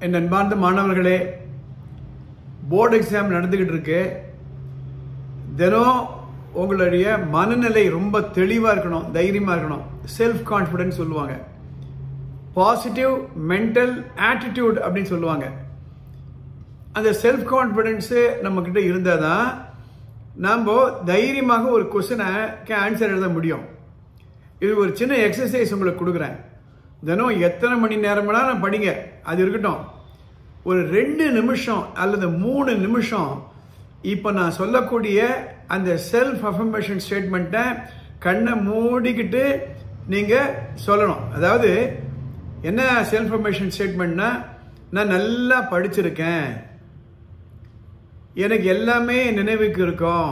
என் அன்பார்ந்த மாணவர்களே board exam நடந்துகிட்டு இருக்கு தினம் உங்களுடைய மனநிலை ரொம்ப தெளிவாக இருக்கணும் தைரியமாக இருக்கணும் செல்ஃப் கான்ஃபிடன்ஸ் சொல்லுவாங்க பாசிட்டிவ் மென்டல் ஆட்டிடியூட் அப்படின்னு சொல்லுவாங்க அந்த செல்ஃப் கான்ஃபிடென்ஸு நம்மக்கிட்ட இருந்தால் தான் நாம் தைரியமாக ஒரு கொஸ்டினை ஆன்சர் எழுத முடியும் இது ஒரு சின்ன எக்ஸசைஸ் உங்களுக்கு கொடுக்குறேன் தினம் எத்தனை மணி நேரம் வேணாலும் படிங்க அது இருக்கட்டும் ஒரு ரெண்டு நிமிஷம் அல்லது மூணு நிமிஷம் இப்போ நான் சொல்லக்கூடிய அந்த செல்ஃப் அஃபர்மேஷன் ஸ்டேட்மெண்ட்டை கண்ணை மூடிக்கிட்டு நீங்கள் சொல்லணும் அதாவது என்ன செல்ஃப் அஃபர்மேஷன் ஸ்டேட்மெண்ட்னா நான் நல்லா படிச்சிருக்கேன் எனக்கு எல்லாமே நினைவுக்கு இருக்கும்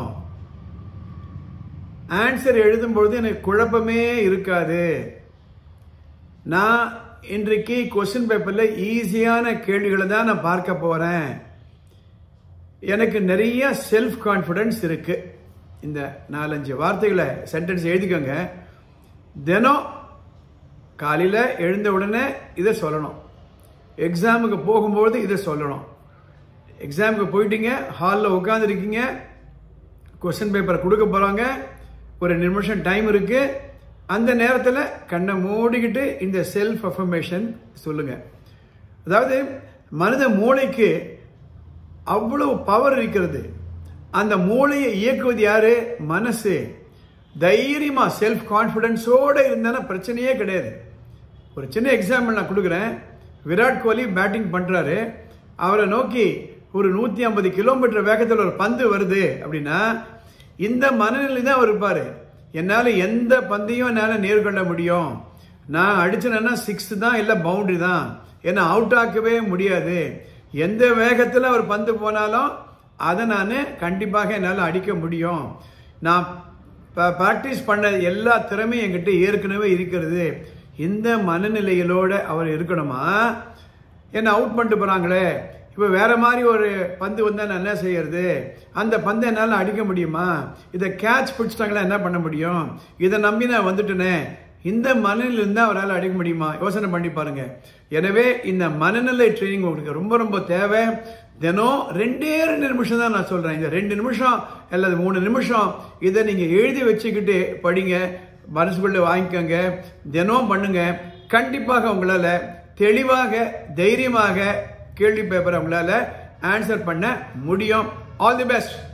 ஆன்சர் எழுதும்பொழுது எனக்கு குழப்பமே இருக்காது நான் இன்றைக்கு கொஸ்டின் பேப்பரில் ஈஸியான கேள்விகளை தான் நான் பார்க்க போகிறேன் எனக்கு நிறைய செல்ஃப் கான்ஃபிடன்ஸ் இருக்கு இந்த நாலஞ்சு வார்த்தைகளை சென்டென்ஸ் எழுதிக்கோங்க தினம் காலையில் எழுந்த உடனே இதை சொல்லணும் எக்ஸாமுக்கு போகும்போது இதை சொல்லணும் எக்ஸாமுக்கு போயிட்டீங்க ஹாலில் உட்காந்துருக்கீங்க கொஸ்டின் பேப்பரை கொடுக்க போகிறாங்க ஒரு நிமிஷம் டைம் இருக்கு அந்த நேரத்தில் கண்ணை மூடிக்கிட்டு இந்த செல்ஃப் அஃபர்மேஷன் சொல்லுங்க அதாவது மனித மூளைக்கு அவ்வளவு பவர் இருக்கிறது அந்த மூளையை இயக்குவது யாரு மனசு தைரியமா செல்ஃப் கான்ஃபிடன்ஸோட இருந்தாலும் பிரச்சனையே கிடையாது ஒரு சின்ன எக்ஸாம்பிள் நான் கொடுக்குறேன் விராட் கோலி பேட்டிங் பண்றாரு அவரை நோக்கி ஒரு நூத்தி ஐம்பது கிலோமீட்டர் வேகத்தில் ஒரு பந்து வருது அப்படின்னா இந்த மனநிலை தான் அவர் இருப்பாரு என்னால் எந்த பந்தையும் என்னால் நேர்கொள்ள முடியும் நான் அடிச்சேன்னா சிக்ஸ் தான் இல்லை பவுண்டரி தான் என்னை அவுட் ஆக்கவே முடியாது எந்த வேகத்தில் அவர் பந்து போனாலும் அதை நான் கண்டிப்பாக என்னால் அடிக்க முடியும் நான் ப்ராக்டிஸ் பண்ண எல்லா திறமையும் என்கிட்ட ஏற்கனவே இருக்கிறது இந்த மனநிலைகளோட அவர் இருக்கணுமா என்னை அவுட் பண்ணிட்டு போகிறாங்களே இப்போ வேற மாதிரி ஒரு பந்து வந்தால் நான் என்ன செய்யறது அந்த பந்தை என்னால் அடிக்க முடியுமா இதை கேட்ச் பிடிச்சிட்டாங்களா என்ன பண்ண முடியும் இதை நம்பி நான் வந்துட்டேனே இந்த மனநிலை இருந்தால் அவரால் அடிக்க முடியுமா யோசனை பண்ணி பாருங்க எனவே இந்த மனநிலை ட்ரைனிங் உங்களுக்கு ரொம்ப ரொம்ப தேவை தினம் ரெண்டே ரெண்டு நிமிஷம் தான் நான் சொல்றேன் இந்த ரெண்டு நிமிஷம் அல்லது மூணு நிமிஷம் இதை நீங்க எழுதி வச்சுக்கிட்டு படிங்க மனசுக்குள்ள வாங்கிக்கோங்க தினம் பண்ணுங்க கண்டிப்பாக உங்களால தெளிவாக தைரியமாக கேள்வி பேப்பரை உங்களால ஆன்சர் பண்ண முடியும் ஆல் தி பெஸ்ட்